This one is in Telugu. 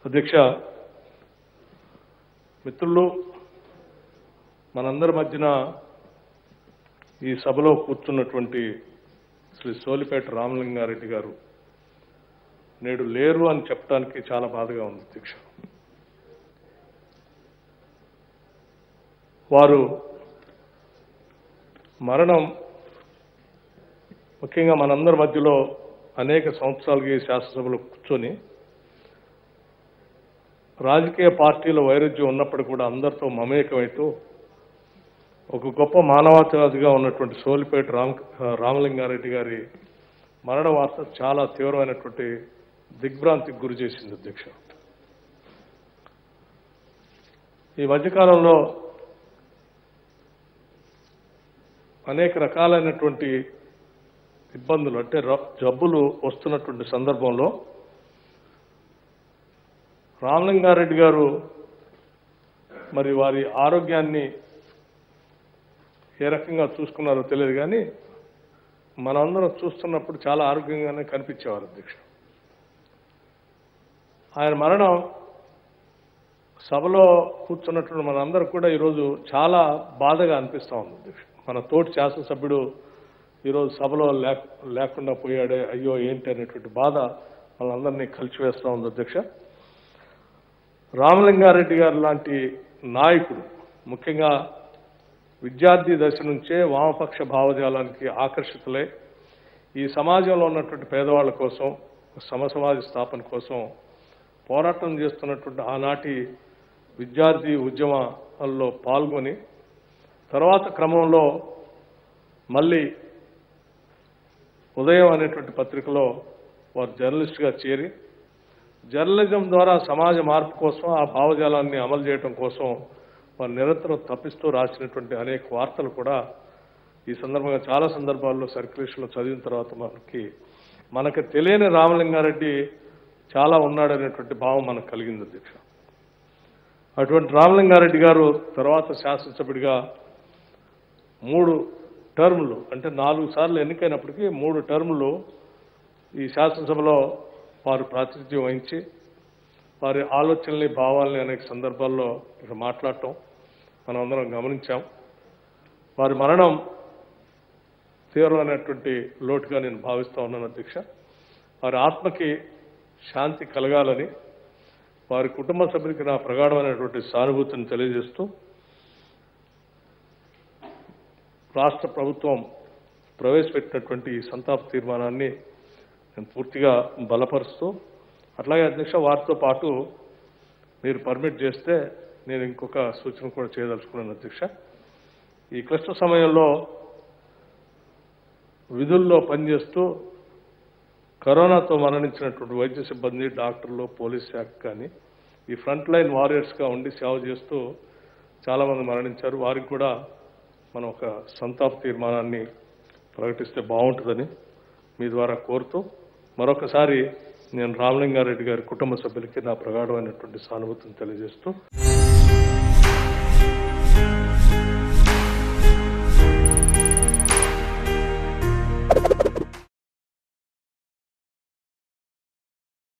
అధ్యక్ష మిత్రులు మనందరి మధ్యన ఈ సభలో కూర్చున్నటువంటి శ్రీ సోలిపేట రామలింగారెడ్డి గారు నేడు లేరు అని చెప్పడానికి చాలా బాధగా ఉంది అధ్యక్ష వారు మరణం ముఖ్యంగా మనందరి మధ్యలో అనేక సంవత్సరాలుగా ఈ శాసనసభలో కూర్చొని రాజకీయ పార్టీల వైరుధ్యం ఉన్నప్పటికీ కూడా అందరితో మమేకమైతూ ఒక గొప్ప మానవతావాదిగా ఉన్నటువంటి సోలిపేట రామ రామలింగారెడ్డి గారి మరణ వార్త చాలా తీవ్రమైనటువంటి దిగ్భ్రాంతికి గురి చేసింది అధ్యక్ష ఈ మధ్యకాలంలో అనేక రకాలైనటువంటి ఇబ్బందులు అంటే ర- జబ్బులు వస్తున్నటువంటి సందర్భంలో రామలింగారెడ్డి గారు మరి వారి ఆరోగ్యాన్ని ఏ రకంగా చూసుకున్నారో తెలియదు కానీ మనందరం చూస్తున్నప్పుడు చాలా ఆరోగ్యంగానే కనిపించేవారు అధ్యక్ష ఆయన మరణం సభలో కూర్చున్నటువంటి మనందరూ కూడా ఈరోజు చాలా బాధగా అనిపిస్తూ ఉంది అధ్యక్ష మన తోటి శాసనసభ్యుడు ఈరోజు సభలో లేక లేకుండా పోయాడే అయ్యో ఏంటి అనేటువంటి బాధ మనందరినీ కలిసివేస్తూ ఉంది అధ్యక్ష రామలింగారెడ్డి గారు లాంటి నాయకుడు ముఖ్యంగా విద్యార్థి దశ నుంచే వామపక్ష భావజాలానికి ఆకర్షితులై ఈ సమాజంలో ఉన్నటువంటి పేదవాళ్ళ కోసం సమసమాజ స్థాపన కోసం పోరాటం చేస్తున్నటువంటి ఆనాటి విద్యార్థి ఉద్యమాల్లో పాల్గొని తర్వాత క్రమంలో మళ్ళీ ఉదయం అనేటువంటి పత్రికలో వారు జర్నలిస్ట్గా చేరి జర్నలిజం ద్వారా సమాజ మార్పు కోసం ఆ భావజాలాన్ని అమలు చేయడం కోసం వారు నిరంతరం తప్పిస్తూ రాసినటువంటి అనేక వార్తలు కూడా ఈ సందర్భంగా చాలా సందర్భాల్లో సర్క్యులేషన్లో చదివిన తర్వాత మనకి మనకు తెలియని రామలింగారెడ్డి చాలా ఉన్నాడనేటువంటి భావం మనకు కలిగింది అధ్యక్ష అటువంటి రామలింగారెడ్డి గారు తర్వాత శాసనసభ్యుడిగా మూడు టర్ములు అంటే నాలుగు సార్లు ఎన్నికైనప్పటికీ మూడు టర్ములు ఈ శాసనసభలో వారు ప్రాతినిధ్యం వహించి వారి ఆలోచనల్ని భావాల్ని అనేక సందర్భాల్లో ఇక్కడ మాట్లాడటం మనం అందరం గమనించాం వారి మరణం తీవ్రమైనటువంటి లోటుగా నేను భావిస్తా ఉన్నాను అధ్యక్ష వారి ఆత్మకి శాంతి కలగాలని వారి కుటుంబ సభ్యులకి నా ప్రగాఢమైనటువంటి సానుభూతిని తెలియజేస్తూ రాష్ట్ర ప్రభుత్వం ప్రవేశపెట్టినటువంటి ఈ సంతాప తీర్మానాన్ని నేను పూర్తిగా బలపరుస్తూ అట్లాగే అధ్యక్ష వారితో పాటు మీరు పర్మిట్ చేస్తే నేను ఇంకొక సూచన కూడా చేయదలుచుకున్నాను అధ్యక్ష ఈ క్లిష్ట సమయంలో విధుల్లో పనిచేస్తూ కరోనాతో మరణించినటువంటి వైద్య సిబ్బంది డాక్టర్లు పోలీస్ శాఖ కానీ ఈ ఫ్రంట్ లైన్ వారియర్స్గా ఉండి సేవ చేస్తూ చాలామంది మరణించారు వారికి కూడా మనం ఒక సంతాప తీర్మానాన్ని ప్రకటిస్తే బాగుంటుందని మీ ద్వారా కోరుతూ మరొకసారి నేను రామలింగారెడ్డి గారి కుటుంబ సభ్యులకి నా ప్రగాఢమైనటువంటి సానుభూతిని తెలియజేస్తూ